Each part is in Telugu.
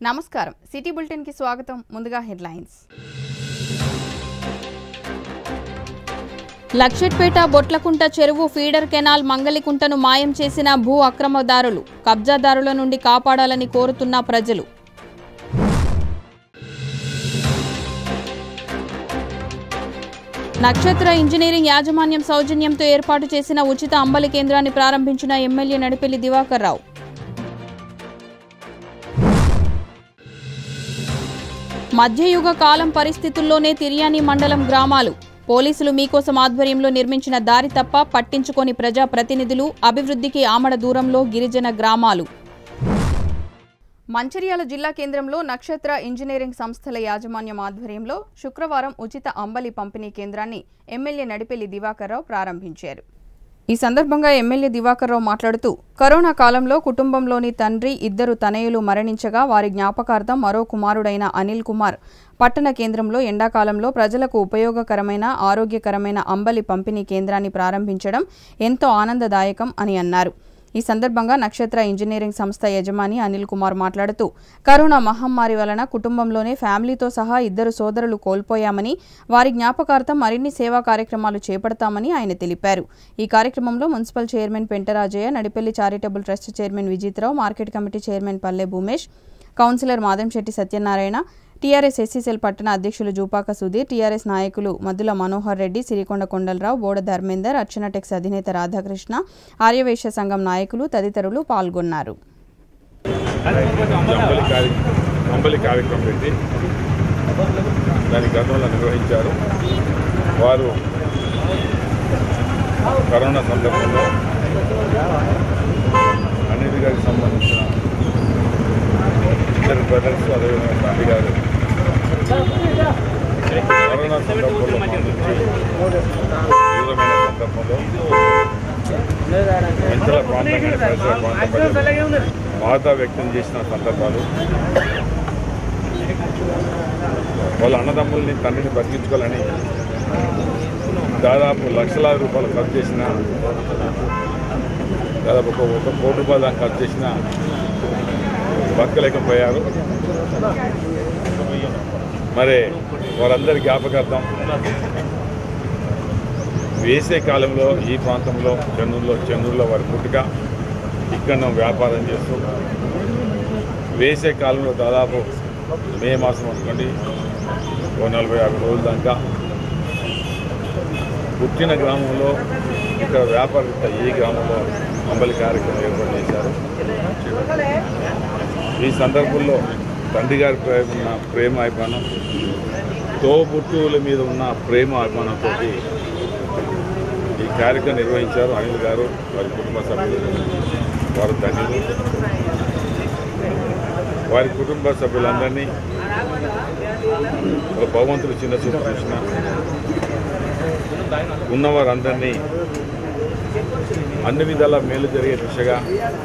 నమస్కారం సిటీ బులెటిన్ కి స్వాగతం ముందుగా హెడ్లైన్స్ లక్షెట్పేట బొట్లకుంట చెరువు ఫీడర్ కెనాల్ మంగలికుంటను మాయం చేసిన భూ అక్రమదారులు కబ్జాదారుల నుండి కాపాడాలని కోరుతున్న ప్రజలు నక్షత్ర ఇంజనీరింగ్ యాజమాన్యం సౌజన్యంతో ఏర్పాటు చేసిన ఉచిత అంబలి కేంద్రాన్ని ప్రారంభించిన ఎమ్మెల్యే నడిపెల్లి దివాకర్ రావు మధ్యయుగ కాలం పరిస్థితుల్లోనే తిర్యాని మండలం గ్రామాలు పోలీసులు మీకోసం ఆధ్వర్యంలో నిర్మించిన దారి తప్ప పట్టించుకోని ప్రజా ప్రతినిధులు అభివృద్ధికి ఆమడ దూరంలో గిరిజన గ్రామాలు మంచిర్యాల జిల్లా కేంద్రంలో నక్షత్ర ఇంజనీరింగ్ సంస్థల యాజమాన్యం ఆధ్వర్యంలో శుక్రవారం ఉచిత అంబలి పంపిణీ కేంద్రాన్ని ఎమ్మెల్యే నడిపెల్లి దివాకర్ రావు ప్రారంభించారు ఈ సందర్భంగా ఎమ్మెల్యే దివాకర్ రావు మాట్లాడుతూ కరోనా కాలంలో కుటుంబంలోని తండ్రి ఇద్దరు తనయులు మరణించగా వారి జ్ఞాపకార్థం మరో కుమారుడైన అనిల్ కుమార్ పట్టణ కేంద్రంలో ఎండాకాలంలో ప్రజలకు ఉపయోగకరమైన ఆరోగ్యకరమైన అంబలి పంపిణీ కేంద్రాన్ని ప్రారంభించడం ఎంతో ఆనందదాయకం అని అన్నారు ఈ సందర్భంగా నక్షత్ర ఇంజనీరింగ్ సంస్థ యజమాని అనిల్ కుమార్ మాట్లాడుతూ కరోనా మహమ్మారి వలన కుటుంబంలోనే ఫ్యామిలీతో సహా ఇద్దరు సోదరులు కోల్పోయామని వారి జ్ఞాపకార్థం మరిన్ని సేవా కార్యక్రమాలు చేపడతామని ఆయన తెలిపారు ఈ కార్యక్రమంలో municipal chairman Pentarajaiah Nadipelli charitable trust chairman Vijith Rao market committee chairman Palle Bhumesh councillor Madamshetti Satyanarayana TRS SC cell పట్టణ అధ్యక్షులు జూపాక సుధీర్ టీఆర్ఎస్ నాయకులు మద్దుల మనోహర్ రెడ్డి సిరికొండ కొండలరావు బోడ ధర్మేందర్ అర్చన టెక్స్ అధినేత రాధాకృష్ణ ఆర్యవైశ్య సంఘం నాయకులు తదితరులు పాల్గొన్నారు అంబలి కార్య అంబలి కార్యక్రమం పెట్టి దాని గతంలో నిర్వహించారు వారు కరోనా సందర్భంలో అనిల్ గారికి సంబంధించిన ఇద్దరు బ్రదర్స్ అదేవిధంగా తండ్రి గారు కరోనా సందర్భంలో మా నుంచి దూరమైన సందర్భంలో ఇతర ప్రాంతం కానీ పరిసర ప్రాంత ప్రజలు బాధ వ్యక్తం చేసిన సందర్భాలు వాళ్ళ అన్నదమ్ముల్ని తండ్రిని బతికించుకోవాలని దాదాపు లక్షలాది రూపాయలు ఖర్చు చేసిన దాదాపు ఒక ఒక కోటి రూపాయల దాకా ఖర్చు చేసిన బతకలేకపోయారు మరి వారందరి జ్ఞాపకార్థం వేసే కాలంలో ఈ ప్రాంతంలో చెన్నూరులో చెన్నూరులో వారి పుట్టుక ఇక్కడ వ్యాపారం చేస్తూ వేసే కాలంలో దాదాపు మే మాసం అనుకోండి ఓ నలభై యాభై రోజుల దాకా పుట్టిన గ్రామంలో ఇక్కడ వ్యాపారత ఈ గ్రామంలో అంబలి కార్యక్రమం ఏర్పాటు చేశారు ఈ సందర్భంలో తండ్రి గారి ప్రేమ ఉన్న ప్రేమ అభిమానం తోబుట్టువుల మీద ఉన్న ప్రేమ అభిమానంతో ఈ కార్యక్రమం నిర్వహించారు అనిల్ గారు వారి కుటుంబ సభ్యులు వారు ధన్యులు వారి కుటుంబ సభ్యులందరినీ ఒక భగవంతుడు చిన్న చూపు చూసిన ఉన్నవారందరినీ అన్ని విధాల మేలు జరిగే దిశగా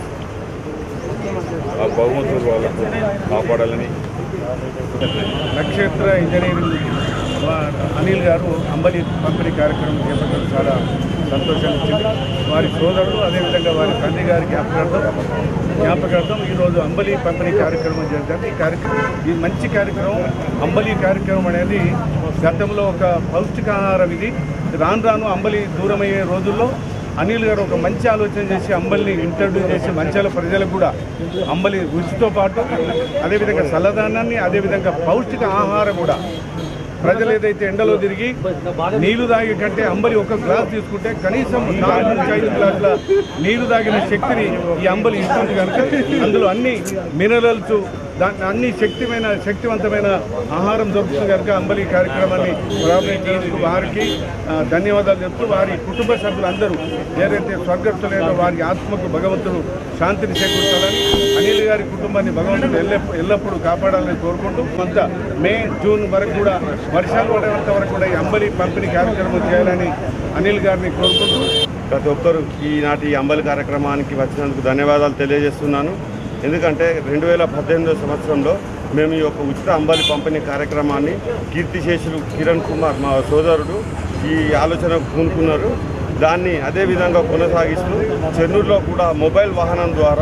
ఆ భగవంతుడు వాళ్ళకు కాపాడాలని నక్షత్ర ఇంజనీరింగ్ వా- అనిల్ గారు అంబలి పంపిణీ కార్యక్రమం చేపట్టడం చాలా సంతోషాన్ని ఇచ్చింది వారి సోదరుడు అదేవిధంగా వారి తండ్రి గారి జ్ఞాపకార్థం జ్ఞాపకార్థం ఈరోజు అంబలి పంపిణీ కార్యక్రమం చేశారు ఈ కార్యక్రమం ఈ మంచి కార్యక్రమం అంబలి కార్యక్రమం అనేది గతంలో ఒక పౌష్టికాహారం ఇది రాను రాను అంబలి దూరమయ్యే రోజుల్లో అనిల్ గారు ఒక మంచి ఆలోచన చేసి అంబలిని ఇంట్రడ్యూస్ చేసి మంచాల ప్రజలకు కూడా అంబలి రుచితో పాటు అదేవిధంగా చల్లదనాన్ని అదేవిధంగా పౌష్టిక ఆహారం కూడా ప్రజలు ఏదైతే ఎండలో తిరిగి నీళ్లు తాగే కంటే అంబలి ఒక గ్లాస్ తీసుకుంటే కనీసం నాలుగు నుంచి ఐదు గ్లాసుల నీళ్లు తాగిన శక్తిని ఈ అంబలి ఇస్తుంది కనుక అందులో అన్ని మినరల్స్ దాన్ని అన్ని శక్తిమైన శక్తివంతమైన ఆహారం దొరుకుతుంది కనుక అంబలి కార్యక్రమాన్ని ప్రారంభించినందుకు వారికి ఆ, ధన్యవాదాలు చెప్తూ వారి కుటుంబ సభ్యులందరూ ఏదైతే స్వర్గస్థులేదో వారి ఆత్మకు భగవంతుడు శాంతిని చేకూర్చాలని అనిల్ గారి కుటుంబాన్ని భగవంతుడు ఎల్లప్పుడూ ఎల్లప్పుడూ కాపాడాలని కోరుకుంటూ కొంత మే జూన్ వరకు కూడా వర్షాలు పడేంత వరకు కూడా ఈ అంబలి పంపిణీ కార్యక్రమం చేయాలని అనిల్ గారిని కోరుకుంటూ ప్రతి ఒక్కరు ఈనాటి అంబలి కార్యక్రమానికి వచ్చినందుకు ధన్యవాదాలు తెలియజేస్తున్నాను ఎందుకంటే రెండు వేల పద్దెనిమిదో సంవత్సరంలో మేము ఈ యొక్క ఉచిత అంబలి పంపిణీ కార్యక్రమాన్ని కీర్తిశేషులు కిరణ్ కుమార్ మా సోదరుడు ఈ ఆలోచన పూనుకున్నారు దాన్ని అదే విధంగా కొనసాగిస్తూ చెన్నూరులో కూడా మొబైల్ వాహనం ద్వారా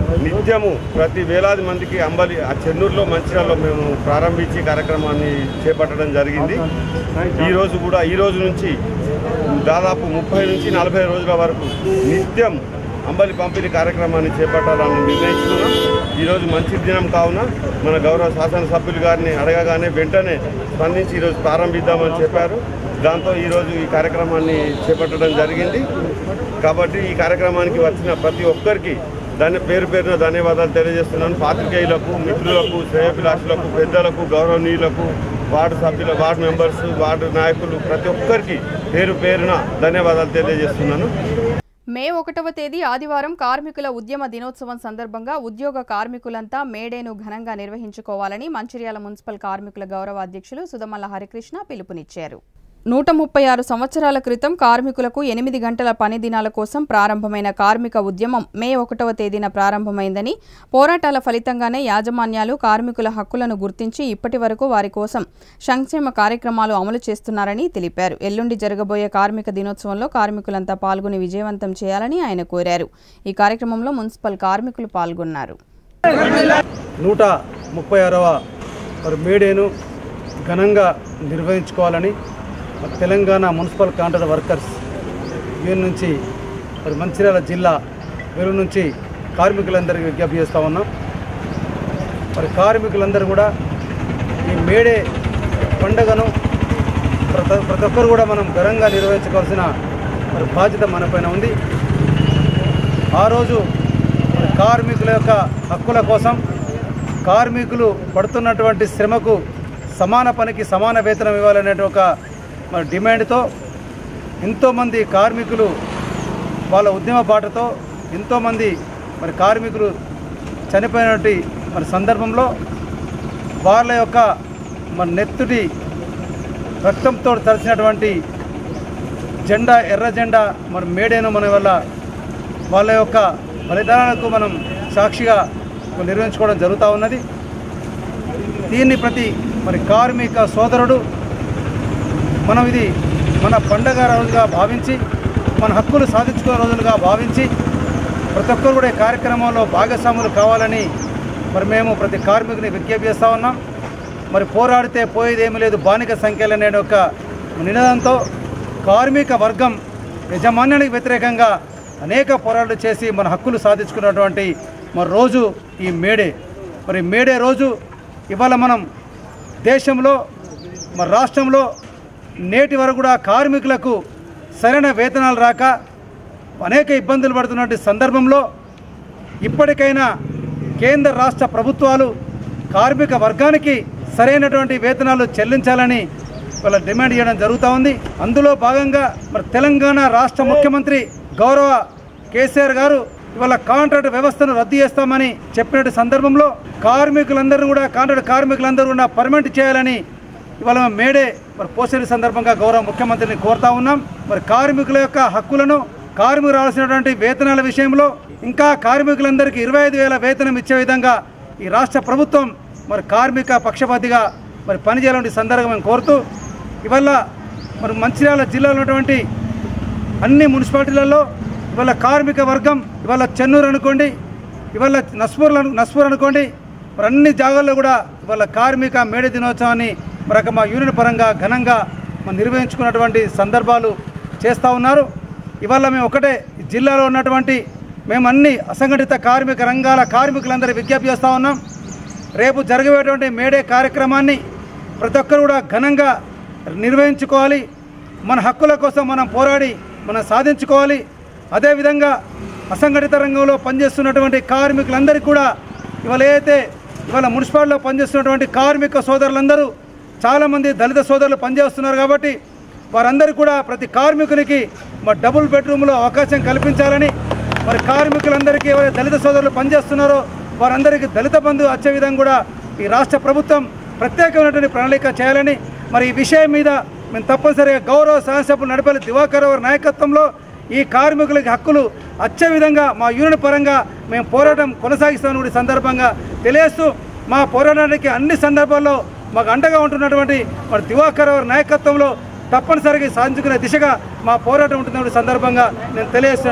నిత్యము ప్రతి వేలాది మందికి అంబలి ఆ చెన్నూరులో మంచిర్యాలలో మేము ప్రారంభించి కార్యక్రమాన్ని చేపట్టడం జరిగింది ఈ రోజు కూడా ఈ రోజు నుంచి దాదాపు ముప్పై నుంచి నలభై రోజుల వరకు నిత్యం అంబలి పంపిణీ కార్యక్రమాన్ని చేపట్టాలని నిర్ణయించుకున్నాం ఈరోజు మంచి దినం కావున మన గౌరవ శాసనసభ్యులు గారిని అడగగానే వెంటనే స్పందించి ఈరోజు ప్రారంభిద్దామని చెప్పారు దాంతో ఈరోజు ఈ కార్యక్రమాన్ని చేపట్టడం జరిగింది కాబట్టి ఈ కార్యక్రమానికి వచ్చిన ప్రతి ఒక్కరికి దాని పేరు పేరున ధన్యవాదాలు తెలియజేస్తున్నాను పాత్రికేయులకు మిత్రులకు శ్రేయభిలాషులకు పెద్దలకు గౌరవనీయులకు వార్డు సభ్యుల వార్డు మెంబర్స్ వార్డు నాయకులు ప్రతి ఒక్కరికి పేరు పేరున ధన్యవాదాలు తెలియజేస్తున్నాను మే ఒకటవ తేదీ ఆదివారం కార్మికుల ఉద్యమ దినోత్సవం సందర్భంగా ఉద్యోగ కార్మికులంతా మేడేను ఘనంగా నిర్వహించుకోవాలని మంచిర్యాల మున్సిపల్ కార్మికుల గౌరవ అధ్యక్షులు సుధమల్ల హరికృష్ణ పిలుపునిచ్చారు నూట ముప్పై ఆరు సంవత్సరాల క్రితం కార్మికులకు ఎనిమిది గంటల పని దినాల కోసం ప్రారంభమైన కార్మిక ఉద్యమం మే ఒకటవ తేదీన ప్రారంభమైందని పోరాటాల ఫలితంగానే యాజమాన్యాలు కార్మికుల హక్కులను గుర్తించి ఇప్పటి వరకు వారి కోసం సంక్షేమ కార్యక్రమాలు అమలు చేస్తున్నారని తెలిపారు ఎల్లుండి జరగబోయే కార్మిక దినోత్సవంలో కార్మికులంతా పాల్గొని విజయవంతం చేయాలని ఆయన కోరారు ఈ కార్యక్రమంలో మున్సిపల్ కార్మికులు పాల్గొన్నారు నూట ముప్పై ఆరవ మరి మేడేను ఘనంగా నిర్వహించుకోవాలని మరి Telangana municipal contract workers union నుంచి మరి మంచిర్యాల జిల్లా వెలుగు నుంచి కార్మికులందరికీ విజ్ఞప్తి చేస్తూ ఉన్నాం మరి కార్మికులందరూ కూడా ఈ మేడే పండుగను ప్రతి ప్రతి ఒక్కరు కూడా మనం ఘనంగా నిర్వహించుకోవాల్సిన మరి బాధ్యత మనపైన ఉంది ఆ రోజు మరి కార్మికుల యొక్క హక్కుల కోసం కార్మికులు పడుతున్నటువంటి శ్రమకు సమాన పనికి సమాన వేతనం ఇవ్వాలనే ఒక మరి డిమాండ్తో ఎంతోమంది కార్మికులు వాళ్ళ ఉద్యమ బాటతో ఎంతోమంది మరి కార్మికులు చనిపోయినటువంటి మరి సందర్భంలో వాళ్ళ యొక్క మరి నెత్తుటి రక్తంతో తడిచినటువంటి జెండా ఎర్ర జెండా మరి మేడేను మన వల్ల వాళ్ళ యొక్క బలిదానాలకు మనం సాక్షిగా నిర్వహించుకోవడం జరుగుతూ ఉన్నది దీన్ని ప్రతి మరి కార్మిక సోదరుడు మనం ఇది మన పండగ రోజుగా భావించి మన హక్కులు సాధించుకునే రోజులుగా భావించి ప్రతి ఒక్కరు కూడా ఈ కార్యక్రమంలో భాగస్వాములు కావాలని మరి మేము ప్రతి కార్మికుని విజ్ఞప్తి చేస్తూ ఉన్నాం మరి పోరాడితే పోయేదేమీ లేదు బానిక సంఖ్యలు అనే ఒక నినాదంతో కార్మిక వర్గం యజమాన్యానికి వ్యతిరేకంగా అనేక పోరాటాలు చేసి మన హక్కులు సాధించుకున్నటువంటి మరి రోజు ఈ మేడే మరి మేడే రోజు ఇవాళ మనం దేశంలో మన రాష్ట్రంలో నేటి వరకు కూడా కార్మికులకు సరైన వేతనాలు రాక అనేక ఇబ్బందులు పడుతున్నటువంటి సందర్భంలో ఇప్పటికైనా కేంద్ర రాష్ట్ర ప్రభుత్వాలు కార్మిక వర్గానికి సరైనటువంటి వేతనాలు చెల్లించాలని వాళ్ళ డిమాండ్ చేయడం జరుగుతూ ఉంది అందులో భాగంగా మరి తెలంగాణ రాష్ట్ర ముఖ్యమంత్రి గౌరవ కేసీఆర్ గారు ఇవాళ కాంట్రాక్ట్ వ్యవస్థను రద్దు చేస్తామని చెప్పినటువంటి సందర్భంలో కార్మికులందరూ కూడా కాంట్రాక్ట్ కార్మికులందరూ కూడా పర్మనెంట్ చేయాలని ఇవాళ మేడే మరి పోస్టర్ సందర్భంగా గౌరవ ముఖ్యమంత్రిని కోరుతా ఉన్నాం మరి కార్మికుల యొక్క హక్కులను కార్మికులు రావాల్సినటువంటి వేతనాల విషయంలో ఇంకా కార్మికులందరికీ ఇరవై ఐదు వేల వేతనం ఇచ్చే విధంగా ఈ రాష్ట్ర ప్రభుత్వం మరి కార్మిక పక్షపాతిగా మరి పనిచేయాలని సందర్భంగా మేము కోరుతూ ఇవల్ల మరి మంచిర్యాల జిల్లాలో ఉన్నటువంటి అన్ని మున్సిపాలిటీలలో ఇవాళ కార్మిక వర్గం ఇవాళ చెన్నూరు అనుకోండి ఇవాళ నస్పూర్ నస్పూర్ అనుకోండి మరి అన్ని జాగాల్లో కూడా ఇవాళ కార్మిక మేడే దినోత్సవాన్ని మరి మా యూనియన్ పరంగా ఘనంగా మరి నిర్వహించుకున్నటువంటి సందర్భాలు చేస్తూ ఉన్నారు ఇవాళ మేము ఒకటే ఈ జిల్లాలో ఉన్నటువంటి మేము అన్ని అసంఘటిత కార్మిక రంగాల కార్మికులందరూ విజ్ఞప్తి చేస్తూ ఉన్నాం రేపు జరగబోయేటువంటి మేడే కార్యక్రమాన్ని ప్రతి ఒక్కరు కూడా ఘనంగా నిర్వహించుకోవాలి మన హక్కుల కోసం మనం పోరాడి మనం సాధించుకోవాలి అదేవిధంగా అసంఘటిత రంగంలో పనిచేస్తున్నటువంటి కార్మికులందరికీ కూడా ఇవాళ ఏదైతే ఇవాళ మున్సిపాలిటీలో పనిచేస్తున్నటువంటి కార్మిక సోదరులందరూ చాలామంది దళిత సోదరులు పనిచేస్తున్నారు కాబట్టి వారందరికీ కూడా ప్రతి కార్మికునికి మరి డబుల్ బెడ్రూమ్లో అవకాశం కల్పించాలని మరి కార్మికులందరికీ ఎవరైతే దళిత సోదరులు పనిచేస్తున్నారో వారందరికీ దళిత బంధు వచ్చే విధంగా కూడా ఈ రాష్ట్ర ప్రభుత్వం ప్రత్యేకమైనటువంటి ప్రణాళిక చేయాలని మరి ఈ విషయం మీద మేము తప్పనిసరిగా గౌరవ శాసనసభ్యులు నడిపల్లి దివాకర్ రావు నాయకత్వంలో ఈ కార్మికులకి హక్కులు వచ్చే విధంగా మా యూనియన్ పరంగా మేము పోరాటం కొనసాగిస్తామని కూడా ఈ సందర్భంగా తెలియజేస్తూ మా పోరాటానికి అన్ని సందర్భాల్లో మాకు అండగా ఉంటున్నటువంటి మరి దివాకర్ రావు నాయకత్వంలో తప్పనిసరిగా సాధించుకునే దిశగా మా పోరాటం ఉంటుందని సందర్భంగా నేను తెలియజేస్తున్నాను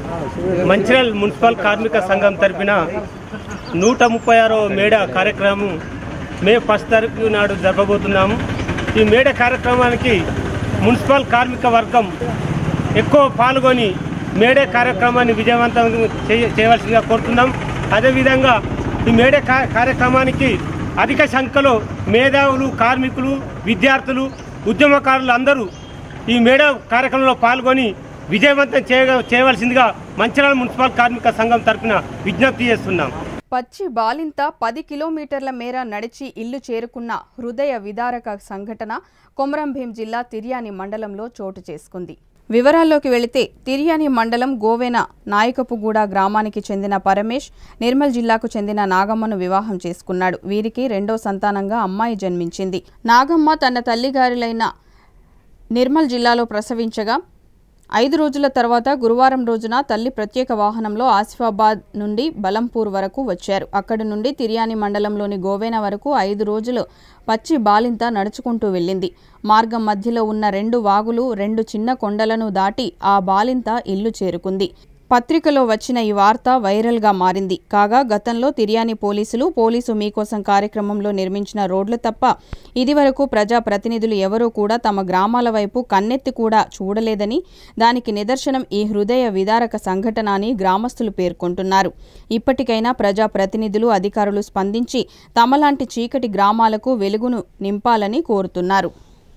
మంచిర్యాల మున్సిపల్ కార్మిక సంఘం తరపున నూట ముప్పై ఆరో మేడ కార్యక్రమం మే ఫస్ట్ తారీఖు నాడు జరపబోతున్నాము ఈ మేడ కార్యక్రమానికి మున్సిపల్ కార్మిక వర్గం ఎక్కువ పాల్గొని మేడే కార్యక్రమాన్ని విజయవంతం చేయ- చేయవలసిందిగా కోరుతున్నాం అదేవిధంగా ఈ మేడే కా- కార్యక్రమానికి అధిక సంఖ్యలో మేధావులు కార్మికులు విద్యార్థులు ఉద్యమకారులు అందరూ ఈ మేడ కార్యక్రమంలో పాల్గొని విజయవంతం చేయ చేయవలసిందిగా మంచిర్యాల మున్సిపల్ కార్మిక సంఘం తరపున విజ్ఞప్తి చేస్తున్నాం పచ్చి బాలింత పది కిలోమీటర్ల మేర నడిచి ఇల్లు చేరుకున్న హృదయ విదారక సంఘటన కొమరంభీం జిల్లా తిర్యాని మండలంలో చోటు చేసుకుంది వివరాల్లోకి వెళితే తిర్యాని మండలం గోవెన నాయకపుగూడ గ్రామానికి చెందిన పరమేష్ నిర్మల్ జిల్లాకు చెందిన నాగమ్మను వివాహం చేసుకున్నాడు వీరికి రెండో సంతానంగా అమ్మాయి జన్మించింది నాగమ్మ తన తల్లిగారులైన నిర్మల్ జిల్లాలో ప్రసవించగా ఐదు రోజుల తర్వాత గురువారం రోజున తల్లి ప్రత్యేక వాహనంలో ఆసిఫాబాద్ నుండి బలంపూర్ వరకు వచ్చారు అక్కడి నుండి తిర్యాని మండలంలోని గోవేన వరకు ఐదు రోజులు పచ్చి బాలింత నడుచుకుంటూ వెళ్ళింది మార్గం మధ్యలో ఉన్న రెండు వాగులు రెండు చిన్న కొండలను దాటి ఆ బాలింత ఇల్లు చేరుకుంది పత్రికలో వచ్చిన ఈ వార్త వైరల్గా మారింది కాగా గతంలో తిర్యాని పోలీసులు పోలీసు మీకోసం కార్యక్రమంలో నిర్మించిన రోడ్లు తప్ప ఇదివరకు ప్రజా ప్రతినిధులు ఎవరూ కూడా తమ గ్రామాల వైపు కన్నెత్తి కూడా చూడలేదని దానికి నిదర్శనం ఈ హృదయ విదారక సంఘటన అని గ్రామస్తులు పేర్కొంటున్నారు ఇప్పటికైనా ప్రజా ప్రతినిధులు అధికారులు స్పందించి తమలాంటి చీకటి గ్రామాలకు వెలుగును నింపాలని కోరుతున్నారు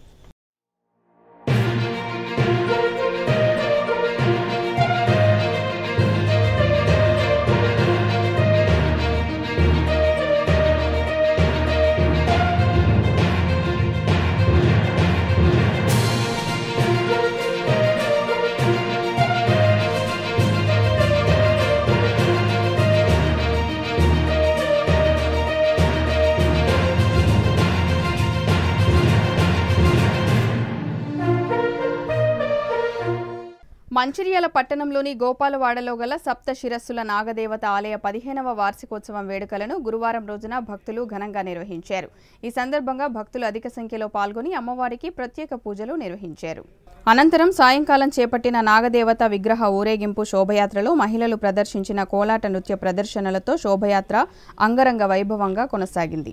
మంచిర్యాల పట్టణంలోని గోపాలవాడలో గల సప్త శిరస్సుల నాగదేవత ఆలయ పదిహేనవ వార్షికోత్సవం వేడుకలను గురువారం రోజున భక్తులు ఘనంగా నిర్వహించారు ఈ సందర్భంగా భక్తులు అధిక సంఖ్యలో పాల్గొని అమ్మవారికి ప్రత్యేక పూజలు నిర్వహించారు అనంతరం సాయంకాలం చేపట్టిన నాగదేవత విగ్రహ ఊరేగింపు శోభయాత్రలో మహిళలు ప్రదర్శించిన కోలాట నృత్య ప్రదర్శనలతో శోభయాత్ర అంగరంగ వైభవంగా కొనసాగింది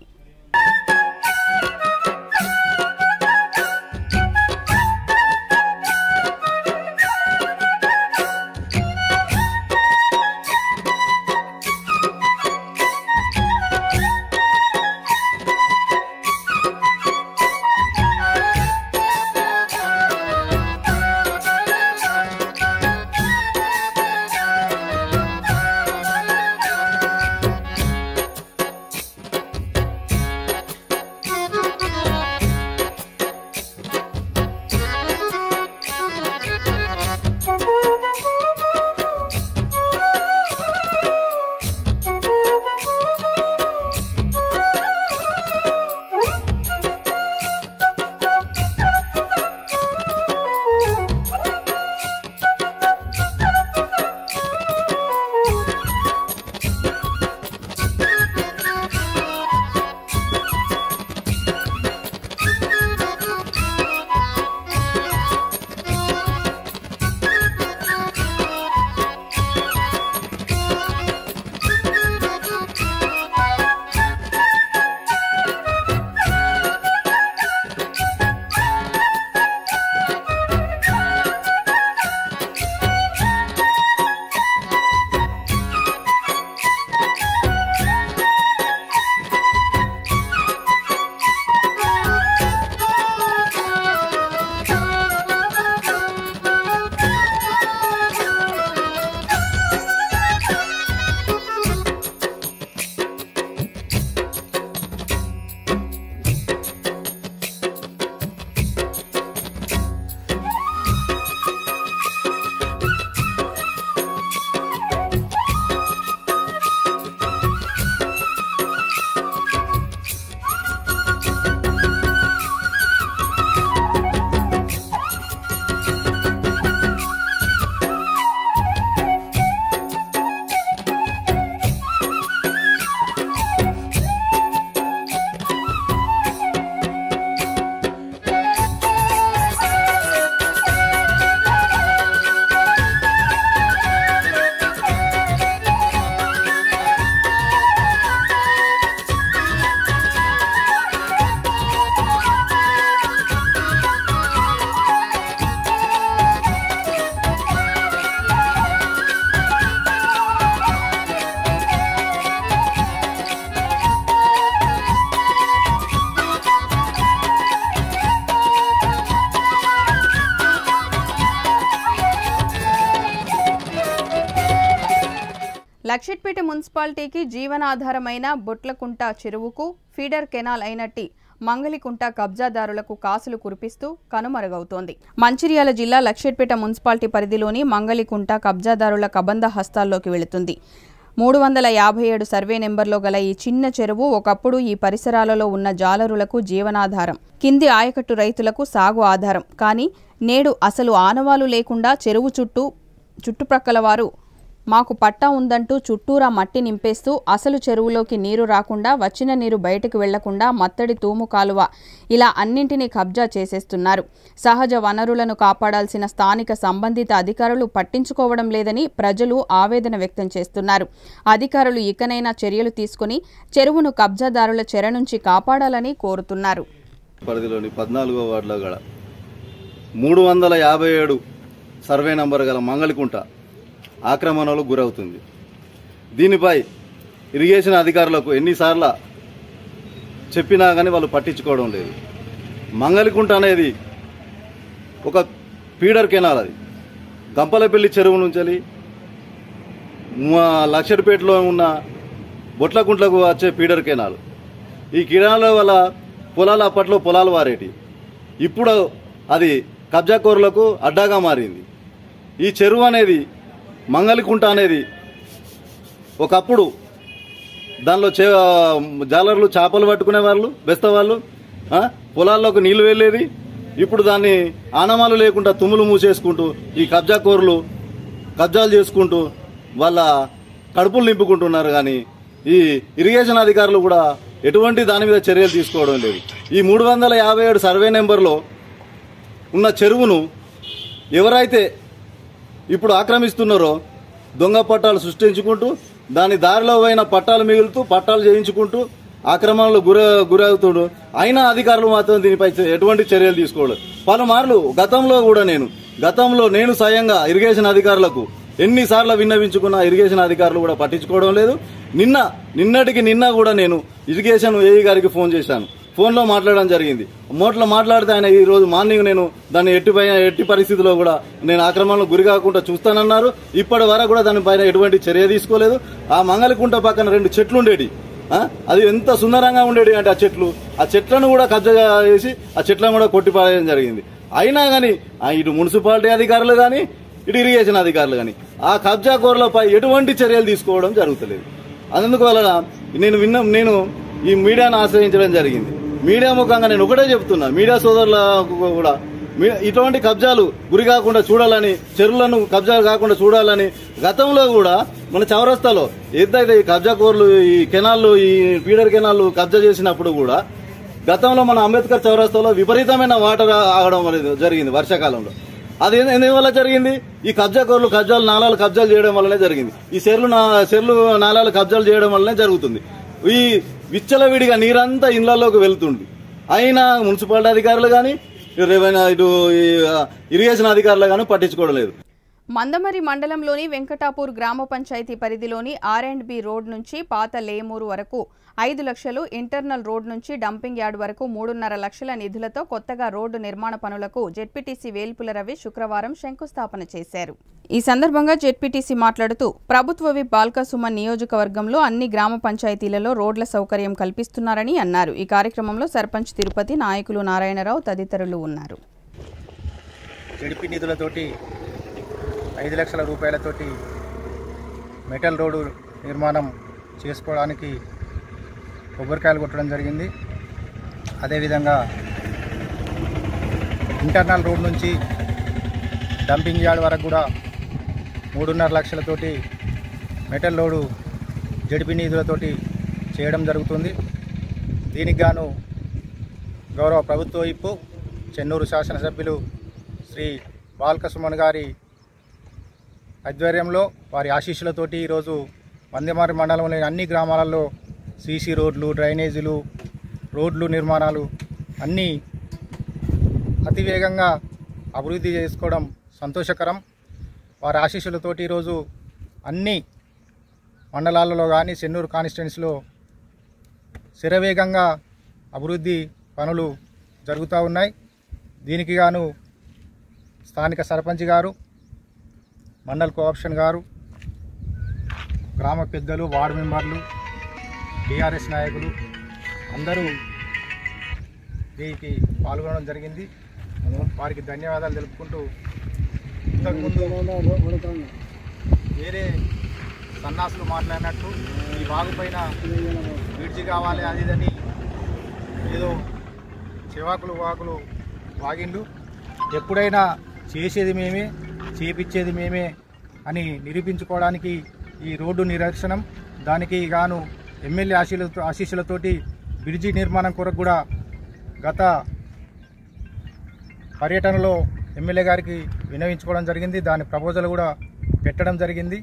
లక్షెట్పేట మున్సిపాలిటీకి జీవనాధారమైన బొట్లకుంట చెరువుకు ఫీడర్ కెనాల్ అయినట్టి మంగలికుంట కబ్జాదారులకు కాసులు కురిపిస్తూ కనుమరుగవుతోంది మంచిర్యాల జిల్లా లక్షెట్పేట మున్సిపాలిటీ పరిధిలోని మంగలికుంట కబ్జాదారుల కబంధ హస్తాల్లోకి వెళుతుంది మూడు వందల యాభై ఏడు సర్వే నెంబర్లో గల ఈ చిన్న చెరువు ఒకప్పుడు ఈ పరిసరాలలో ఉన్న జాలరులకు జీవనాధారం కింది ఆయకట్టు రైతులకు సాగు ఆధారం కానీ నేడు అసలు ఆనవాలు లేకుండా చెరువు చుట్టూ చుట్టుప్రక్కల వారు మాకు పట్టా ఉందంటూ చుట్టూరా మట్టి నింపేస్తూ అసలు చెరువులోకి నీరు రాకుండా వచ్చిన నీరు బయటకు వెళ్లకుండా మత్తడి తూము కాలువ ఇలా అన్నింటినీ కబ్జా చేసేస్తున్నారు సహజ వనరులను కాపాడాల్సిన స్థానిక సంబంధిత అధికారులు పట్టించుకోవడం లేదని ప్రజలు ఆవేదన వ్యక్తం చేస్తున్నారు అధికారులు ఇకనైనా చర్యలు తీసుకుని చెరువును కబ్జాదారుల చెర నుంచి కాపాడాలని కోరుతున్నారు పరిధిలోని పద్నాలుగో వార్డులో గల మూడు వందల యాభై ఏడు సర్వే నంబర్ గల మంగళకుంట ఆక్రమణలకు గురవుతుంది దీనిపై ఇరిగేషన్ అధికారులకు ఎన్నిసార్లు చెప్పినా కానీ వాళ్ళు పట్టించుకోవడం లేదు మంగళకుంట అనేది ఒక పీడర్ కెనాల్ అది గంపలపల్లి చెరువు నుంచి మా లక్షడిపేటలో ఉన్న బొట్లకుంట్లకు వచ్చే పీడర్ కెనాల్ ఈ కెనాల్ వల్ల పొలాలు అప్పట్లో పొలాలు వారేటి ఇప్పుడు అది కబ్జాకోరులకు అడ్డాగా మారింది ఈ చెరువు అనేది మంగళకుంట అనేది ఒకప్పుడు దానిలో చే జాలర్లు చేపలు పట్టుకునే వాళ్ళు బెస్త వాళ్ళు ఆ, పొలాల్లోకి నీళ్లు వెళ్ళేది ఇప్పుడు దాన్ని ఆనమాలు లేకుండా తుమ్ములు మూసేసుకుంటూ ఈ కబ్జాకోరులు కబ్జాలు చేసుకుంటూ వాళ్ళ కడుపులు నింపుకుంటున్నారు కానీ ఈ ఇరిగేషన్ అధికారులు కూడా ఎటువంటి దాని మీద చర్యలు తీసుకోవడం లేదు ఈ మూడు వందల యాభై ఏడు సర్వే నెంబర్లో ఉన్న చెరువును ఎవరైతే ఇప్పుడు ఆక్రమిస్తున్నారో దొంగ పట్టాలు సృష్టించుకుంటూ దాని దారిలో పోయిన పట్టాలు మిగులుతూ పట్టాలు చేయించుకుంటూ ఆక్రమణలు గుర గురవుతుడు అయినా అధికారులు మాత్రం దీనిపై చే- ఎటువంటి చర్యలు తీసుకోవడం పలుమార్లు గతంలో కూడా నేను గతంలో నేను స్వయంగా ఇరిగేషన్ అధికారులకు ఎన్నిసార్లు విన్నవించుకున్న ఇరిగేషన్ అధికారులు కూడా పట్టించుకోవడం లేదు నిన్న నిన్నటికి నిన్న కూడా నేను ఇరిగేషన్ ఏఈ గారికి ఫోన్ చేశాను ఫోన్లో మాట్లాడడం జరిగింది మోట్లో మాట్లాడితే ఆయన ఈ రోజు మార్నింగ్ నేను దాన్ని ఎట్టి పైన ఎట్టి పరిస్థితిలో కూడా నేను ఆక్రమణకు గురి కాకుండా చూస్తానన్నారు ఇప్పటి వరకు కూడా దానిపైన ఎటువంటి చర్య తీసుకోలేదు ఆ మంగళకుంట పక్కన రెండు చెట్లు ఉండేటి ఆ? అది ఎంత సుందరంగా ఉండేది అంటే ఆ చెట్లు ఆ చెట్లను కూడా కబ్జా చేసి ఆ చెట్లను కూడా కొట్టిపారేయడం జరిగింది అయినా కానీ ఇటు మున్సిపాలిటీ అధికారులు కానీ ఇటు ఇరిగేషన్ అధికారులు కానీ ఆ కబ్జా కోర్లపై ఎటువంటి చర్యలు తీసుకోవడం జరుగుతలేదు అందుకు వలన నేను విన్న నేను ఈ మీడియాను ఆశ్రయించడం జరిగింది మీడియా ముఖంగా నేను ఒకటే చెప్తున్నా మీడియా సోదరులకు కూడా మీ- ఇటువంటి కబ్జాలు గురి కాకుండా చూడాలని చెరువులను కబ్జాలు కాకుండా చూడాలని గతంలో కూడా మన చౌరస్తాలో ఏదైతే ఈ కబ్జా కోర్లు ఈ కెనాల్లు ఈ పీడర్ కెనాల్లు కబ్జా చేసినప్పుడు కూడా గతంలో మన అంబేద్కర్ చౌరస్తాలో విపరీతమైన వాటర్ ఆగడం అనేది జరిగింది వర్షాకాలంలో అది ఎందు- ఎందువల్ల జరిగింది ఈ కబ్జా కోర్లు కబ్జాలు నాలాలు కబ్జాలు చేయడం వల్లనే జరిగింది ఈ చెర్లు నా- చెర్లు నాలాలు కబ్జాలు చేయడం వల్లనే జరుగుతుంది ఈ విచ్చలవిడిగా నీరంతా ఇళ్లలోకి వెళ్తుంది అయినా మున్సిపాలిటీ అధికారులు కానీ రెవెన్యూ ఇటు ఈ, ఆ, ఇరిగేషన్ అధికారులు కానీ పట్టించుకోవడం లేదు మందమరి మండలంలోని వెంకటాపూర్ గ్రామ పంచాయతీ పరిధిలోని ఆర్ అండ్ బి రోడ్ నుంచి పాత లేమూరు వరకు ఐదు లక్షలు ఇంటర్నల్ రోడ్ నుంచి డంపింగ్ యార్డ్ వరకు మూడున్నర లక్షల నిధులతో కొత్తగా రోడ్డు నిర్మాణ పనులకు జెడ్పీటీసీ వేల్పుల రవి శుక్రవారం శంకుస్థాపన చేశారు ఈ సందర్భంగా జెడ్పీటీసీ మాట్లాడుతూ ప్రభుత్వ విప్ బాల్క సుమన్ నియోజకవర్గంలో అన్ని గ్రామ పంచాయతీలలో రోడ్ల సౌకర్యం కల్పిస్తున్నారని అన్నారు ఈ కార్యక్రమంలో సర్పంచ్ తిరుపతి నాయకులు నారాయణరావు తదితరులు ఉన్నారు జడిపి నిధులతోటి ఐదు లక్షల రూపాయలతోటి మెటల్ రోడ్డు నిర్మాణం చేసుకోవడానికి కొబ్బరికాయలు కొట్టడం జరిగింది అదేవిధంగా ఇంటర్నల్ రోడ్ నుంచి డంపింగ్ యార్డ్ వరకు కూడా మూడున్నర లక్షలతోటి మెటల్ లోడు జడిపి నిధులతోటి చేయడం జరుగుతుంది దీనికి గాను గౌరవ ప్రభుత్వ వైపు చెన్నూరు శాసనసభ్యులు శ్రీ బాల్క సుమన్ గారి ఆధ్వర్యంలో వారి ఆశీస్సులతోటి ఈరోజు వందేమారి మండలంలోని అన్ని గ్రామాలలో సీసీ రోడ్లు డ్రైనేజీలు రోడ్లు నిర్మాణాలు అన్నీ అతివేగంగా అభివృద్ధి చేసుకోవడం సంతోషకరం వారి ఆశీస్సులతోటి ఈరోజు అన్ని మండలాలలో కానీ చెన్నూరు కాన్స్టిట్యున్సీలో శరవేగంగా అభివృద్ధి పనులు జరుగుతూ ఉన్నాయి దీనికి గాను స్థానిక సర్పంచ్ గారు మండల్ కోఆప్షన్ గారు గ్రామ పెద్దలు వార్డు మెంబర్లు టీఆర్ఎస్ నాయకులు అందరూ దీనికి పాల్గొనడం జరిగింది వారికి ధన్యవాదాలు తెలుపుకుంటూ ఇంతకుముందు వేరే సన్నాసులు మాట్లాడినట్టు ఈ వాగు పైన బ్రిడ్జి కావాలి అది ఇదని ఏదో చివాకులు వాకులు వాగిండు ఎప్పుడైనా చేసేది మేమే చేపించేది మేమే అని నిరూపించుకోవడానికి ఈ రోడ్డు నిరక్షణం దానికి గాను ఎమ్మెల్యే ఆశీలతో ఆశీస్సులతోటి బ్రిడ్జి నిర్మాణం కొరకు కూడా గత పర్యటనలో ఎమ్మెల్యే గారికి వినవించుకోవడం జరిగింది దాని ప్రపోజల్ కూడా పెట్టడం జరిగింది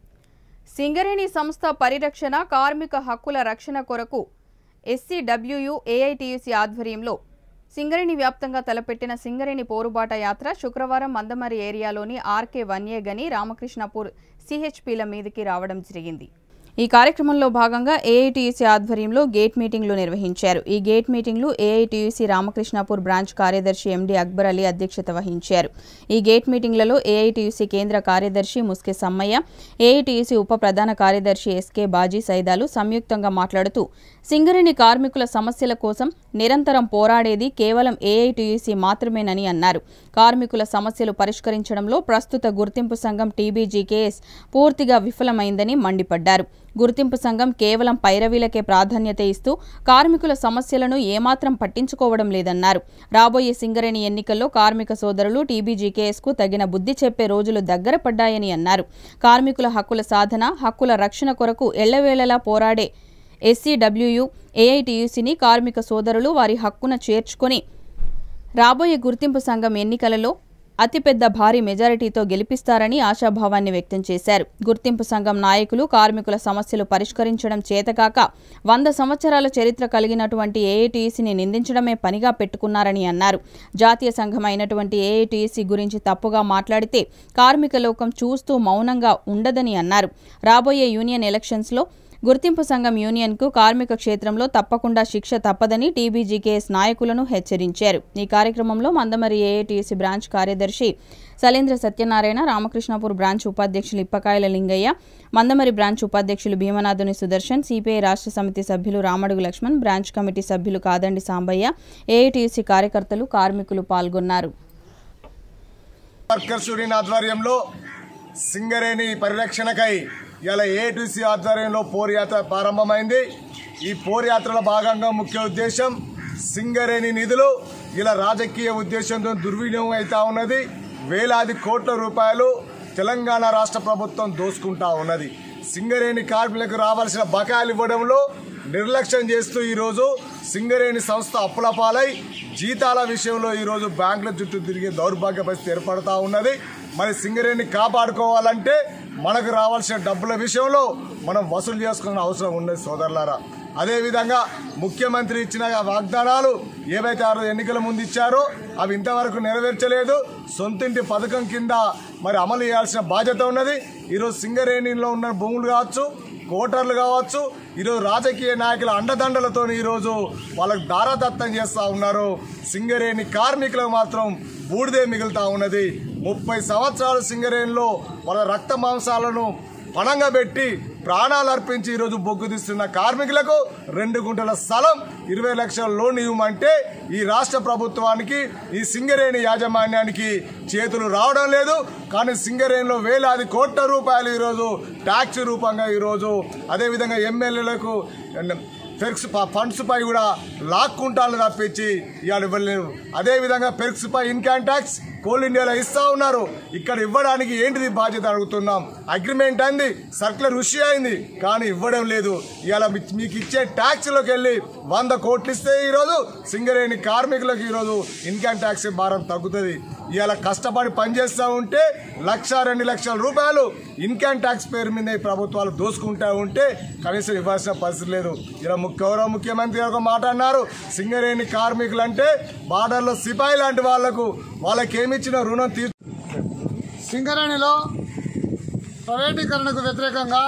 సింగరేణి సంస్థ పరిరక్షణ కార్మిక హక్కుల రక్షణ కొరకు ఎస్సీడబ్ల్యూయు ఏఐటియుసి ఆధ్వర్యంలో సింగరేణి వ్యాప్తంగా తలపెట్టిన సింగరేణి పోరుబాట యాత్ర శుక్రవారం మందమరి ఏరియాలోని ఆర్కే వన్యేగని రామకృష్ణపూర్ సిహెచ్పిల మీదికి రావడం జరిగింది ఈ కార్యక్రమంలో భాగంగా ఏఐటీయూసీ ఆధ్వర్యంలో గేట్ మీటింగ్లు నిర్వహించారు ఈ గేట్ మీటింగ్లు ఏఐటీయూసీ రామకృష్ణాపూర్ బ్రాంచ్ కార్యదర్శి ఎండి అక్బర్ అలీ అధ్యక్షత వహించారు ఈ గేట్ మీటింగ్లలో ఏఐటీయూసీ కేంద్ర కార్యదర్శి ముస్కే సమ్మయ్య ఏఐటీయూసీ ఉప ప్రధాన కార్యదర్శి ఎస్కే బాజీ సైదాలు సంయుక్తంగా మాట్లాడుతూ సింగరేణి కార్మికుల సమస్యల కోసం నిరంతరం పోరాడేది కేవలం ఏఐటీయూసీ మాత్రమేనని అన్నారు కార్మికుల సమస్యలు పరిష్కరించడంలో ప్రస్తుత గుర్తింపు సంఘం టీబీజీకేఎస్ పూర్తిగా విఫలమైందని మండిపడ్డారు గుర్తింపు సంఘం కేవలం పైరవీలకే ప్రాధాన్యత ఇస్తూ కార్మికుల సమస్యలను ఏమాత్రం పట్టించుకోవడం లేదన్నారు రాబోయే సింగరేణి ఎన్నికల్లో కార్మిక సోదరులు టీబీజీకేఎస్కు తగిన బుద్ధి చెప్పే రోజులు దగ్గర పడ్డాయని అన్నారు కార్మికుల హక్కుల సాధన హక్కుల రక్షణ కొరకు ఎళ్లవేళలా పోరాడే ఎస్సీడబ్ల్యూయు ఏఐటీయూసీని కార్మిక సోదరులు వారి హక్కున చేర్చుకొని రాబోయే గుర్తింపు సంఘం ఎన్నికలలో అతిపెద్ద భారీ మెజారిటీతో గెలిపిస్తారని ఆశాభావాన్ని వ్యక్తం చేశారు గుర్తింపు సంఘం నాయకులు కార్మికుల సమస్యలు పరిష్కరించడం చేతకాక వంద సంవత్సరాల చరిత్ర కలిగినటువంటి ఏఐటీసీని నిందించడమే పనిగా పెట్టుకున్నారని అన్నారు జాతీయ సంఘం అయినటువంటి ఏఐటీసీ గురించి తప్పుగా మాట్లాడితే కార్మిక లోకం చూస్తూ మౌనంగా ఉండదని అన్నారు రాబోయే యూనియన్ ఎలక్షన్స్లో గుర్తింపు సంఘం యూనియన్కు కార్మిక క్షేత్రంలో తప్పకుండా శిక్ష తప్పదని టీబీజీకేఎస్ నాయకులను హెచ్చరించారు ఈ కార్యక్రమంలో మందమరి ఏఐటీసీ బ్రాంచ్ కార్యదర్శి సలేంద్ర సత్యనారాయణ రామకృష్ణాపూర్ బ్రాంచ్ ఉపాధ్యక్షులు ఇప్పకాయల లింగయ్య మందమరి బ్రాంచ్ ఉపాధ్యక్షులు భీమనాథుని సుదర్శన్ సిపిఐ రాష్ట్ర సమితి సభ్యులు రామడుగు లక్ష్మణ్ బ్రాంచ్ కమిటీ సభ్యులు కాదండి సాంబయ్య ఏఐటీసీ కార్యకర్తలు కార్మికులు పాల్గొన్నారు వర్కర్స్ యూనియన్ ఆధ్వర్యంలో సింగరేణి పరిరక్షణకై ఇలా ఏటీసీ ఆధ్వర్యంలో పోరు యాత్ర ప్రారంభమైంది ఈ పోరు యాత్రలో భాగంగా ముఖ్య ఉద్దేశం సింగరేణి నిధులు ఇలా రాజకీయ ఉద్దేశంతో దుర్వినియోగం అవుతా ఉన్నది వేలాది కోట్ల రూపాయలు తెలంగాణ రాష్ట్ర ప్రభుత్వం దోసుకుంటా ఉన్నది సింగరేణి కార్మికులకు రావాల్సిన బకాయిలు ఇవ్వడంలో నిర్లక్ష్యం చేస్తూ ఈరోజు సింగరేణి సంస్థ అప్పుల పాలై జీతాల విషయంలో ఈరోజు బ్యాంకుల చుట్టూ తిరిగే దౌర్భాగ్య పరిస్థితి ఏర్పడతా ఉన్నది మరి సింగరేణి కాపాడుకోవాలంటే మనకు రావాల్సిన డబ్బుల విషయంలో మనం వసూలు చేసుకున్న అవసరం ఉన్నది సోదరులారా అదేవిధంగా ముఖ్యమంత్రి ఇచ్చిన వాగ్దానాలు ఏవైతే ఆ రోజు ఎన్నికల ముందు ఇచ్చారో అవి ఇంతవరకు నెరవేర్చలేదు సొంతింటి పథకం కింద మరి అమలు చేయాల్సిన బాధ్యత ఉన్నది ఈరోజు సింగరేణిలో ఉన్న భూములు కావచ్చు కోటర్లు కావచ్చు ఈరోజు రాజకీయ నాయకుల అండదండలతో ఈరోజు వాళ్ళకు దారాదత్తం చేస్తూ ఉన్నారు సింగరేణి కార్మికులకు మాత్రం బూడిదే మిగులుతా ఉన్నది ముప్పై సంవత్సరాలు సింగరేణిలో వాళ్ళ రక్త మాంసాలను పణంగా పెట్టి ప్రాణాలు అర్పించి ఈరోజు బొగ్గు తీస్తున్న కార్మికులకు రెండు గుంటల స్థలం ఇరవై లక్షల లోన్ ఇవ్వమంటే ఈ రాష్ట్ర ప్రభుత్వానికి ఈ సింగరేణి యాజమాన్యానికి చేతులు రావడం లేదు కానీ సింగరేణిలో వేలాది కోట్ల రూపాయలు ఈరోజు ట్యాక్స్ రూపంగా ఈరోజు అదేవిధంగా ఎమ్మెల్యేలకు పెర్క్స్ ఫండ్స్ పై కూడా లాక్కుంటాను తప్పించి ఇవాళ ఇవ్వలేరు అదేవిధంగా పెర్క్స్ పై ఇన్కమ్ ట్యాక్స్ కోల్ ఇండియాలో ఇస్తా ఉన్నారు ఇక్కడ ఇవ్వడానికి ఏంటిది బాధ్యత అడుగుతున్నాం అగ్రిమెంట్ అయింది సర్కులర్ రుషి అయింది కానీ ఇవ్వడం లేదు ఇవాళ మీ- మీకు ఇచ్చే ట్యాక్స్లోకి వెళ్ళి వంద కోట్లు ఇస్తే ఈరోజు సింగరేణి కార్మికులకు ఈరోజు ఇన్కమ్ ట్యాక్స్ భారం తగ్గుతుంది ఇవాళ కష్టపడి పనిచేస్తూ ఉంటే లక్ష రెండు లక్షల రూపాయలు ఇన్కమ్ ట్యాక్స్ పేరు మీద ఈ ప్రభుత్వాలు దోసుకుంటా ఉంటే కనీసం ఇవ్వాల్సిన పరిస్థితి లేదు ఇలా ము- గౌరవ ముఖ్యమంత్రి గారు ఒక మాట అన్నారు సింగరేణి కార్మికులు అంటే బార్డర్లో సిపాయి లాంటి వాళ్లకు వాళ్ళకి ఏమిచ్చిన రుణం తీర్చు సింగరేణిలో ప్రైవేటీకరణకు వ్యతిరేకంగా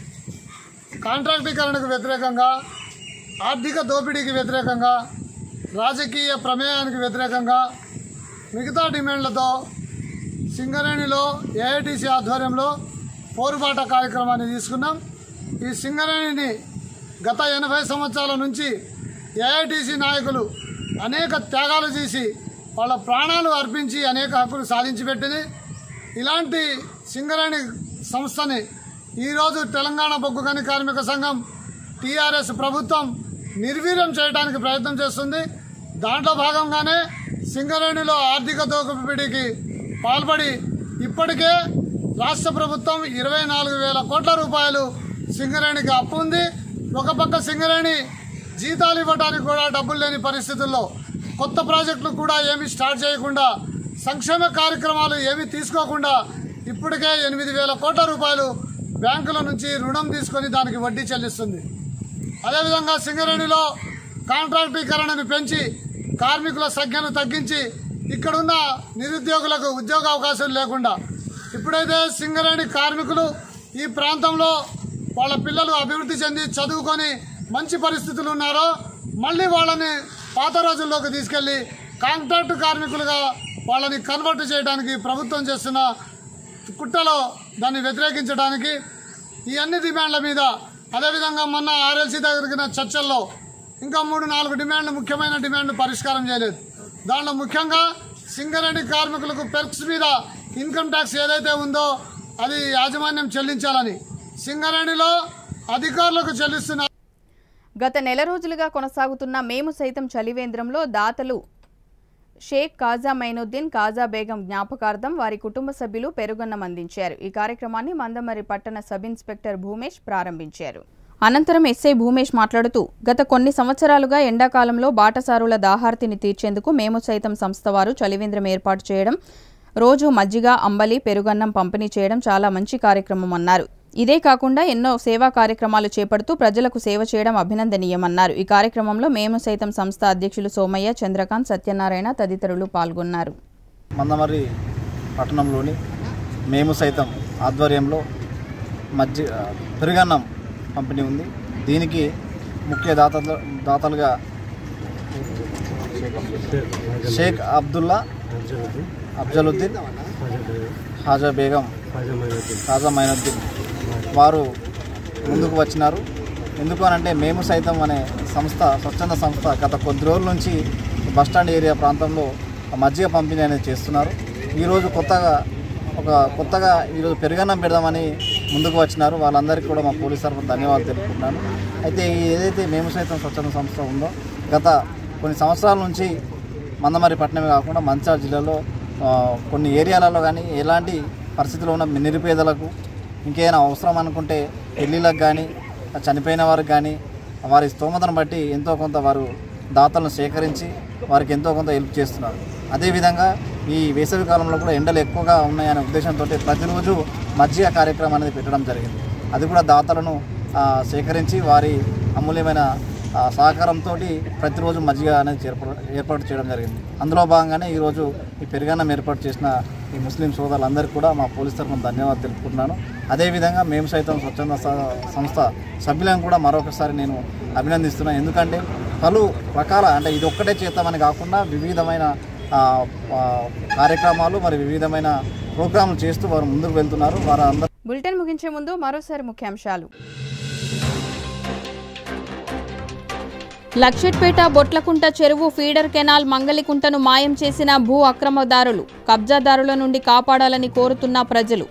కాంట్రాక్టీకరణకు వ్యతిరేకంగా ఆర్థిక దోపిడీకి వ్యతిరేకంగా రాజకీయ ప్రమేయానికి వ్యతిరేకంగా మిగతా డిమాండ్లతో సింగరేణిలో ఏఐటీసీ ఆధ్వర్యంలో పోరుబాట కార్యక్రమాన్ని తీసుకున్నాం ఈ సింగరేణిని గత ఎనభై సంవత్సరాల నుంచి ఏఐటీసీ నాయకులు అనేక త్యాగాలు చేసి వాళ్ళ ప్రాణాలు అర్పించి అనేక హక్కులు సాధించి పెట్టింది ఇలాంటి సింగరేణి సంస్థని ఈరోజు తెలంగాణ బొగ్గు గని కార్మిక సంఘం టీఆర్ఎస్ ప్రభుత్వం నిర్వీర్యం చేయడానికి ప్రయత్నం చేస్తుంది దాంట్లో భాగంగానే సింగరేణిలో ఆర్థిక దోపిడీకి పాల్పడి ఇప్పటికే రాష్ట్ర ప్రభుత్వం ఇరవై నాలుగు వేల కోట్ల రూపాయలు సింగరేణికి అప్పు ఉంది ఒక పక్క సింగరేణి జీతాలు ఇవ్వడానికి కూడా డబ్బులు లేని పరిస్థితుల్లో కొత్త ప్రాజెక్టులు కూడా ఏమీ స్టార్ట్ చేయకుండా సంక్షేమ కార్యక్రమాలు ఏమీ తీసుకోకుండా ఇప్పటికే ఎనిమిది వేల కోట్ల రూపాయలు బ్యాంకుల నుంచి రుణం తీసుకొని దానికి వడ్డీ చెల్లిస్తుంది అదేవిధంగా సింగరేణిలో కాంట్రాక్టీకరణను పెంచి కార్మికుల సంఖ్యను తగ్గించి ఇక్కడున్న నిరుద్యోగులకు ఉద్యోగ అవకాశం లేకుండా ఇప్పుడైతే సింగరేణి కార్మికులు ఈ ప్రాంతంలో వాళ్ళ పిల్లలు అభివృద్ధి చెంది చదువుకొని మంచి పరిస్థితులు ఉన్నారో మళ్ళీ వాళ్ళని పాత రోజుల్లోకి తీసుకెళ్లి కాంట్రాక్ట్ కార్మికులుగా వాళ్ళని కన్వర్ట్ చేయడానికి ప్రభుత్వం చేస్తున్న కుట్రలో దాన్ని వ్యతిరేకించడానికి ఈ అన్ని డిమాండ్ల మీద అదేవిధంగా మొన్న ఆర్ఎల్సీ జరిగిన చర్చల్లో ఇంకా మూడు నాలుగు డిమాండ్లు ముఖ్యమైన డిమాండ్లు పరిష్కారం చేయలేదు దాంట్లో ముఖ్యంగా సింగరేణి కార్మికులకు పెర్క్స్ మీద ఇన్కమ్ ట్యాక్స్ ఏదైతే ఉందో అది యాజమాన్యం చెల్లించాలని సింగరేణిలో అధికారులకు చెల్లిస్తున్న గత నెల రోజులుగా కొనసాగుతున్న మేము సైతం చలివేంద్రంలో దాతలు షేక్ కాజా మైనుద్దీన్ కాజా బేగం జ్ఞాపకార్థం వారి కుటుంబ సభ్యులు పెరుగన్నం అందించారు ఈ కార్యక్రమాన్ని మందమరి పట్టణ సబ్ ఇన్స్పెక్టర్ భూమేష్ ప్రారంభించారు అనంతరం ఎస్ఐ భూమేష్ మాట్లాడుతూ గత కొన్ని సంవత్సరాలుగా ఎండాకాలంలో బాటసారుల దాహార్తిని తీర్చేందుకు మేము సైతం సంస్థ వారు చలివేంద్రం ఏర్పాటు చేయడం రోజు మజ్జిగ అంబలి పెరుగన్నం పంపిణీ చేయడం చాలా మంచి కార్యక్రమం అన్నారు ఇదే కాకుండా ఎన్నో సేవా కార్యక్రమాలు చేపడుతూ ప్రజలకు సేవ చేయడం అభినందనీయమన్నారు ఈ కార్యక్రమంలో మేము సైతం సంస్థ అధ్యక్షులు సోమయ్య చంద్రకాంత్ సత్యనారాయణ తదితరులు పాల్గొన్నారు మందమర్రి పట్టణంలోని మేము సైతం ఆధ్వర్యంలో మధ్య పెరుగన్నం పంపిణీ ఉంది దీనికి ముఖ్య దాతలు దాతలుగా షేక్ అబ్దుల్లా అఫ్జలుద్దీన్ హాజా బేగం ఖాజా మైనుద్దీన్ వారు ముందుకు వచ్చినారు ఎందుకు అనంటే మేము సైతం అనే సంస్థ స్వచ్ఛంద సంస్థ గత కొద్ది రోజుల నుంచి బస్టాండ్ ఏరియా ప్రాంతంలో మజ్జిగ పంపిణీ అనేది చేస్తున్నారు ఈరోజు కొత్తగా ఒక కొత్తగా ఈరోజు పెరుగన్నం పెడదామని ముందుకు వచ్చినారు వాళ్ళందరికీ కూడా మా పోలీస్ తరఫున ధన్యవాదాలు తెలుపుకుంటున్నాను అయితే ఈ ఏదైతే మేము సైతం స్వచ్ఛంద సంస్థ ఉందో గత కొన్ని సంవత్సరాల నుంచి మందమరి పట్టణమే కాకుండా మంచిర్యాల జిల్లాలో ఆ, కొన్ని ఏరియాలలో కానీ ఎలాంటి పరిస్థితుల్లో ఉన్న నిరుపేదలకు ఇంకేమైనా అవసరం అనుకుంటే పెళ్ళిళ్ళకు కానీ చనిపోయిన వారికి కానీ వారి స్తోమతను బట్టి ఎంతో కొంత వారు దాతలను సేకరించి వారికి ఎంతో కొంత హెల్ప్ చేస్తున్నారు అదేవిధంగా ఈ వేసవి కాలంలో కూడా ఎండలు ఎక్కువగా ఉన్నాయనే ఉద్దేశంతో ప్రతిరోజు మజ్జిగ కార్యక్రమం అనేది పెట్టడం జరిగింది అది కూడా దాతలను ఆ, సేకరించి వారి అమూల్యమైన ఆ, సహకారంతో ప్రతిరోజు మజ్జిగ అనేది ఏర్పాటు ఏర్పాటు చేయడం జరిగింది అందులో భాగంగానే ఈరోజు ఈ పెరుగన్నం ఏర్పాటు చేసిన ఈ ముస్లిం సోదరులందరికీ కూడా మా పోలీస్ తరఫున ధన్యవాదాలు తెలుపుకుంటున్నాను అదేవిధంగా మేము సైతం స్వచ్ఛంద స- సంస్థ సభ్యులను కూడా మరొకసారి నేను అభినందిస్తున్నాను ఎందుకంటే పలు రకాల అంటే ఇది ఒక్కటే చేద్దామని కాకుండా వివిధమైన ఆ, ఆ, కార్యక్రమాలు మరి వివిధమైన ప్రోగ్రాంలు చేస్తూ వారు ముందుకు వెళ్తున్నారు వారు అందరూ బులెటిన్ ముగించే ముందు మరోసారి ముఖ్యాంశాలు లక్షెట్పేట బొట్లకుంట చెరువు ఫీడర్ కెనాల్ మంగలికుంటను మాయం చేసిన భూ అక్రమదారులు కబ్జాదారుల నుండి కాపాడాలని కోరుతున్న ప్రజలు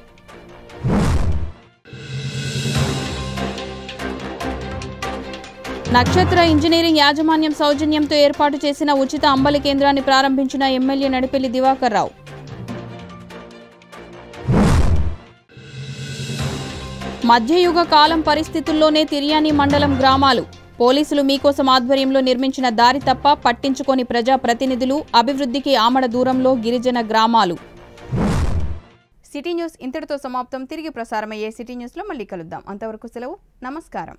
నక్షత్ర ఇంజనీరింగ్ యాజమాన్యం సౌజన్యంతో ఏర్పాటు చేసిన ఉచిత అంబలి కేంద్రాన్ని ప్రారంభించిన ఎమ్మెల్యే నడిపెల్లి దివాకర్ రావు మధ్యయుగ కాలం పరిస్థితుల్లోనే తిర్యాని మండలం గ్రామాలు పోలీసులు మీకోసం ఆధ్వర్యంలో నిర్మించిన దారి తప్ప పట్టించుకోని ప్రజా ప్రతినిధులు అభివృద్ధికి ఆమడ దూరంలో గిరిజన గ్రామాలు సిటీ న్యూస్ ఇంతటితో సమాప్తం తిరిగి ప్రసారమయ్యే సిటీ న్యూస్లో మళ్ళీ కలుద్దాం అంతవరకు సెలవు నమస్కారం